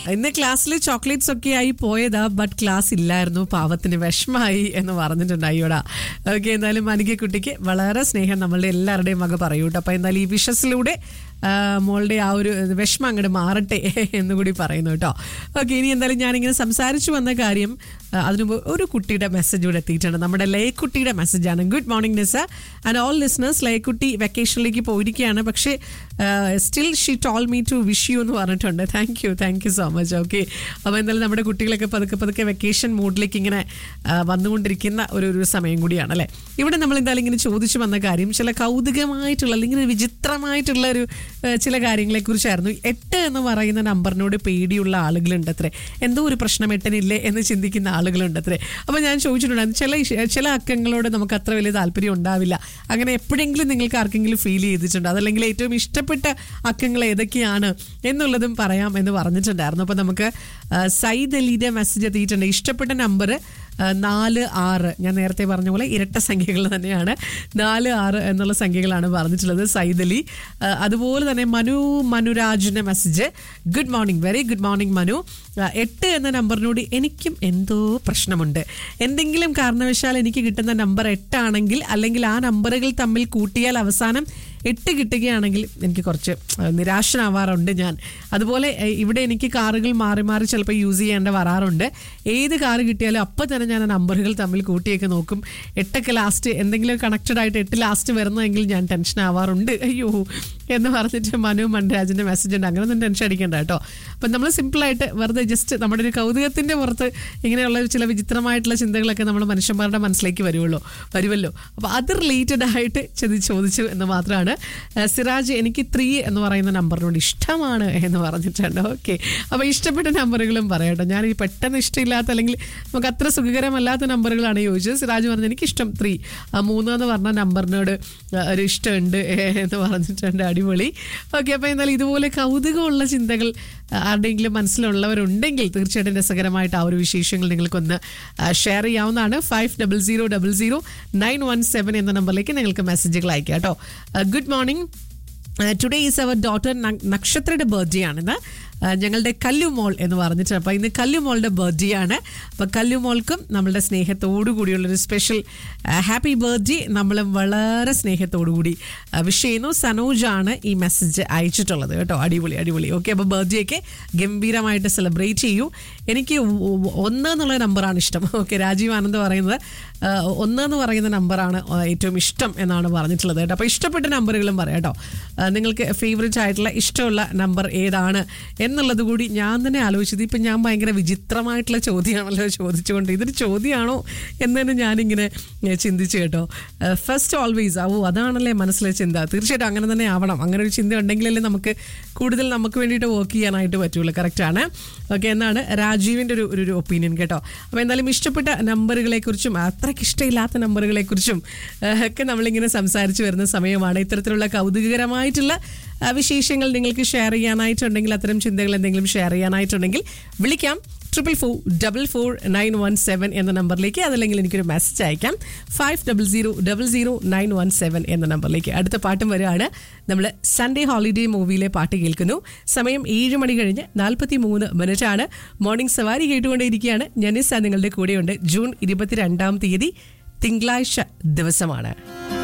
ഇന്ന് ക്ലാസ്സിൽ ചോക്ലേറ്റ്സ് ഒക്കെ ആയി പോയതാ ബട്ട് ക്ലാസ് ഇല്ലായിരുന്നു പാവത്തിന് വിഷമായി എന്ന് പറഞ്ഞിട്ടുണ്ട് അയ്യോടാ ഓക്കെ എന്തായാലും കുട്ടിക്ക് വളരെ സ്നേഹം നമ്മളുടെ എല്ലാവരുടെയും വക പറയൂ കേട്ടോ അപ്പൊ എന്തായാലും ഈ വിഷസിലൂടെ ആ, മോളുടെ ആ ഒരു വിഷമം അങ്ങോട്ട് മാറട്ടെ എന്നുകൂടി പറയുന്നു കേട്ടോ ഓക്കെ ഇനി എന്തായാലും ഞാനിങ്ങനെ സംസാരിച്ചു വന്ന കാര്യം ആ, അതിനു മുമ്പ് ഒരു കുട്ടിയുടെ മെസ്സേജ് ഇവിടെ എത്തിയിട്ടുണ്ട് നമ്മുടെ ലയക്കുട്ടിയുടെ മെസ്സേജാണ് good morning Nisa and all listeners ലയക്കുട്ടി വെക്കേഷനിലേക്ക് പോയിരിക്കുകയാണ് പക്ഷേ still she told me to wish you എന്ന് പറഞ്ഞിട്ടുണ്ട് thank you thank you so much okay അപ്പോൾ എന്തായാലും നമ്മുടെ കുട്ടികളൊക്കെ പതുക്കെ പതുക്കെ വെക്കേഷൻ മൂഡിലേക്ക് ഇങ്ങനെ ആ, വന്നുകൊണ്ടിരിക്കുന്ന ഒരു ഒരു സമയം കൂടിയാണ് അല്ലേ ഇവിടെ നമ്മൾ എന്തായാലും ഇങ്ങനെ ചോദിച്ചു വന്ന കാര്യം ചില കൗതുകമായിട്ടുള്ള അല്ലെങ്കിൽ ഒരു വിചിത്രമായിട്ടുള്ള ഒരു ആ, ചില കാര്യങ്ങളെക്കുറിച്ചായിരുന്നു എട്ട് എന്ന് പറയുന്ന നമ്പറിനോട് പേടിയുള്ള ആളുകളുണ്ട് അത്രേ എന്തോ ഒരു പ്രശ്നം എട്ടനില്ലേ എന്ന് ചിന്തിക്കുന്ന ആളുകളുണ്ട് അത്രേ അപ്പോൾ ഞാൻ ചോദിച്ചിട്ടുണ്ടായിരുന്നു ചില ഇഷ- ചില അക്കങ്ങളോട് നമുക്ക് അത്ര വലിയ താല്പര്യം ഉണ്ടാവില്ല അങ്ങനെ എപ്പോഴെങ്കിലും നിങ്ങൾക്ക് ആർക്കെങ്കിലും ഫീൽ ചെയ്തിട്ടുണ്ടോ അതല്ലെങ്കിൽ ഏറ്റവും ഇഷ്ടപ്പെട്ട അക്കങ്ങൾ ഏതൊക്കെയാണ് എന്നുള്ളതും പറയാം എന്ന് പറഞ്ഞിട്ടുണ്ടായിരുന്നു അപ്പോൾ നമുക്ക് ആ, സയ്യിദ് അലിയുടെ മെസ്സേജ് എത്തിയിട്ടുണ്ട് ഇഷ്ടപ്പെട്ട നമ്പർ നാല് ആറ് ഞാൻ നേരത്തെ പറഞ്ഞ പോലെ ഇരട്ട സംഖ്യകൾ തന്നെയാണ് നാല് ആറ് എന്നുള്ള സംഖ്യകളാണ് പറഞ്ഞിട്ടുള്ളത് സയ്യിദ് അലി ആ, അതുപോലെ തന്നെ മനു മനുരാജിന്റെ message good morning very good morning Manu ആ, എട്ട് എന്ന നമ്പറിനോട് എനിക്കും എന്തോ പ്രശ്നമുണ്ട് എന്തെങ്കിലും കാരണവശാൽ എനിക്ക് കിട്ടുന്ന നമ്പർ എട്ടാണെങ്കിൽ അല്ലെങ്കിൽ ആ നമ്പറുകൾ തമ്മിൽ കൂട്ടിയാൽ അവസാനം എട്ട് കിട്ടുകയാണെങ്കിൽ എനിക്ക് കുറച്ച് ആ, നിരാശനാവാറുണ്ട് ഞാൻ അതുപോലെ ഏ, ഇവിടെ എനിക്ക് കാറുകൾ മാറി മാറി ചിലപ്പോൾ യൂസ് ചെയ്യേണ്ട വരാറുണ്ട് ഏത് കാറ് കിട്ടിയാലും അപ്പം തന്നെ ഞാൻ ആ നമ്പറുകൾ തമ്മിൽ കൂട്ടിയൊക്കെ നോക്കും എട്ടൊക്കെ ലാസ്റ്റ് എന്തെങ്കിലും കണക്റ്റഡ് ആയിട്ട് എട്ട് ലാസ്റ്റ് വരുന്നതെങ്കിൽ ഞാൻ ടെൻഷൻ ആവാറുണ്ട് അയ്യോ എന്ന് പറഞ്ഞിട്ട് മനു മൺരാജിന്റെ മെസ്സേജ് ഉണ്ട് അങ്ങനെ ഒന്നും ടെൻഷൻ അടിക്കണ്ട കേട്ടോ അപ്പം നമ്മൾ സിമ്പിളായിട്ട് വെറുതെ ജസ്റ്റ് നമ്മുടെ ഒരു കൗതുകത്തിന്റെ പുറത്ത് ഇങ്ങനെയുള്ള ചില വിചിത്രമായിട്ടുള്ള ചിന്തകളൊക്കെ നമ്മൾ മനുഷ്യന്മാരുടെ മനസ്സിലേക്ക് വരുമല്ലോ വരുമല്ലോ അപ്പോൾ അത് റിലേറ്റഡ് ആയിട്ട് ചെന്ന് ചോദിച്ചു എന്ന് മാത്രമാണ് ഏഹ് സിറാജ് എനിക്ക് ത്രീ എന്ന് പറയുന്ന നമ്പറിനോട് ഇഷ്ടമാണ് എന്ന് പറഞ്ഞിട്ടുണ്ട് ഓക്കെ അപ്പോൾ ഇഷ്ടപ്പെട്ട നമ്പറുകളും പറയട്ടോ ഞാൻ ഈ പെട്ടെന്ന് ഇഷ്ടമില്ലാത്ത അല്ലെങ്കിൽ നമുക്ക് അത്ര സുഖകരമല്ലാത്ത നമ്പറുകളാണ് ചോദിച്ചത് സിറാജ് പറഞ്ഞു എനിക്ക് ഇഷ്ടം ത്രീ മൂന്ന് എന്ന് പറഞ്ഞ നമ്പറിനോട് ആ, ഒരു ഇഷ്ടമുണ്ട് ഏഹ് എന്ന് പറഞ്ഞിട്ടുണ്ട് അടിപൊളി ഓക്കെ അപ്പോൾ എന്തായാലും ഇതുപോലെ കൗതുകമുള്ള ചിന്തകൾ ആ, ആരുടെയെങ്കിലും മനസ്സിലുള്ളവരുണ്ടെങ്കിൽ തീർച്ചയായിട്ടും രസകരമായിട്ട് ആ ഒരു വിശേഷങ്ങൾ നിങ്ങൾക്കൊന്ന് ഷെയർ ചെയ്യാവുന്നതാണ് five double zero double zero nine one seven എന്ന നമ്പറിലേക്ക് നിങ്ങൾക്ക് മെസ്സേജുകൾ അയക്കാം കേട്ടോ good morning today is our daughter നക്ഷത്രയുടെ ബർത്ത്ഡേ ആണിന്ന് ആ, ഞങ്ങളുടെ കല്ലുമോൾ എന്ന് പറഞ്ഞിട്ട് അപ്പോൾ ഇന്ന് കല്ലുമോളുടെ ബർത്ത്ഡേ ആണ് അപ്പോൾ കല്ലുമോൾക്കും നമ്മളുടെ സ്നേഹത്തോടു കൂടിയുള്ളൊരു സ്പെഷ്യൽ ഹാപ്പി ബർത്ത്ഡേ നമ്മൾ വളരെ സ്നേഹത്തോടു കൂടി വിഷ് ചെയ്യുന്നു സനോജാണ് ഈ മെസ്സേജ് അയച്ചിട്ടുള്ളത് കേട്ടോ അടിപൊളി അടിപൊളി ഓക്കെ അപ്പോൾ ബർത്ത്ഡേ ഒക്കെ ഗംഭീരമായിട്ട് സെലിബ്രേറ്റ് ചെയ്യൂ എനിക്ക് ഒ- ഒ- ഒന്ന് എന്നുള്ള നമ്പറാണ് ഇഷ്ടം ഓക്കെ രാജീവ് ആനന്ദ് പറയുന്നത് ആ, ഒന്ന് എന്ന് പറയുന്ന നമ്പറാണ് ആ, ഏറ്റവും ഇഷ്ടം എന്നാണ് പറഞ്ഞിട്ടുള്ളത് കേട്ടോ അപ്പോൾ ഇഷ്ടപ്പെട്ട നമ്പറുകളും പറയാം കേട്ടോ ആ, നിങ്ങൾക്ക് ഫേവറേറ്റ് ആയിട്ടുള്ള ഇഷ്ടമുള്ള നമ്പർ ഏതാണ് എന്നുള്ളത് കൂടി ഞാൻ തന്നെ ആലോചിച്ചത് ഇപ്പം ഞാൻ ഭയങ്കര വിചിത്രമായിട്ടുള്ള ചോദ്യമാണല്ലോ ചോദിച്ചുകൊണ്ട് ഇതൊരു ചോദ്യമാണോ എന്ന് തന്നെ ഞാനിങ്ങനെ ഏ, ചിന്തിച്ചു കേട്ടോ ഫസ്റ്റ് ഓൾവേസ് ഓ അതാണല്ലേ മനസ്സിലെ ചിന്ത തീർച്ചയായിട്ടും അങ്ങനെ തന്നെ ആവണം അങ്ങനെ ഒരു ചിന്ത ഉണ്ടെങ്കിലല്ലേ നമുക്ക് കൂടുതൽ നമുക്ക് വേണ്ടിയിട്ട് വർക്ക് ചെയ്യാനായിട്ട് പറ്റുള്ളൂ കറക്റ്റാണ് ഓക്കെ എന്നാണ് രാജീവിൻ്റെ ഒരു ഒരു ഒപ്പീനിയൻ കേട്ടോ അപ്പോൾ എന്തായാലും ഇഷ്ടപ്പെട്ട നമ്പറുകളെ കുറിച്ചും അത്രയ്ക്ക് ഇഷ്ടമില്ലാത്ത നമ്പറുകളെ കുറിച്ചും ഒക്കെ നമ്മളിങ്ങനെ സംസാരിച്ച് വരുന്ന സമയമാണ് ഇത്തരത്തിലുള്ള കൗതുകകരമായിട്ടുള്ള ആ, വിശേഷങ്ങൾ നിങ്ങൾക്ക് ഷെയർ ചെയ്യാനായിട്ടുണ്ടെങ്കിൽ അത്തരം ചിന്തകൾ എന്തെങ്കിലും ഷെയർ ചെയ്യാനായിട്ടുണ്ടെങ്കിൽ വിളിക്കാം triple four double four nine one seven എന്ന നമ്പറിലേക്ക് അതല്ലെങ്കിൽ എനിക്കൊരു മെസ്സേജ് അയക്കാം five double zero double zero nine one seven എന്ന നമ്പറിലേക്ക് അടുത്ത പാട്ടും വരികയാണ് നമ്മൾ സൺഡേ ഹോളിഡേ മൂവിയിലെ പാട്ട് കേൾക്കുന്നു സമയം ഏഴ് മണി കഴിഞ്ഞ് നാൽപ്പത്തി മൂന്ന് മിനിറ്റ് ആണ് മോർണിംഗ് സവാരി കേട്ടുകൊണ്ടേയിരിക്കുകയാണ് ജനിസ നിങ്ങളുടെ കൂടെയുണ്ട് ജൂൺ ഇരുപത്തിരണ്ടാം തീയതി തിങ്കളാഴ്ച ദിവസമാണ്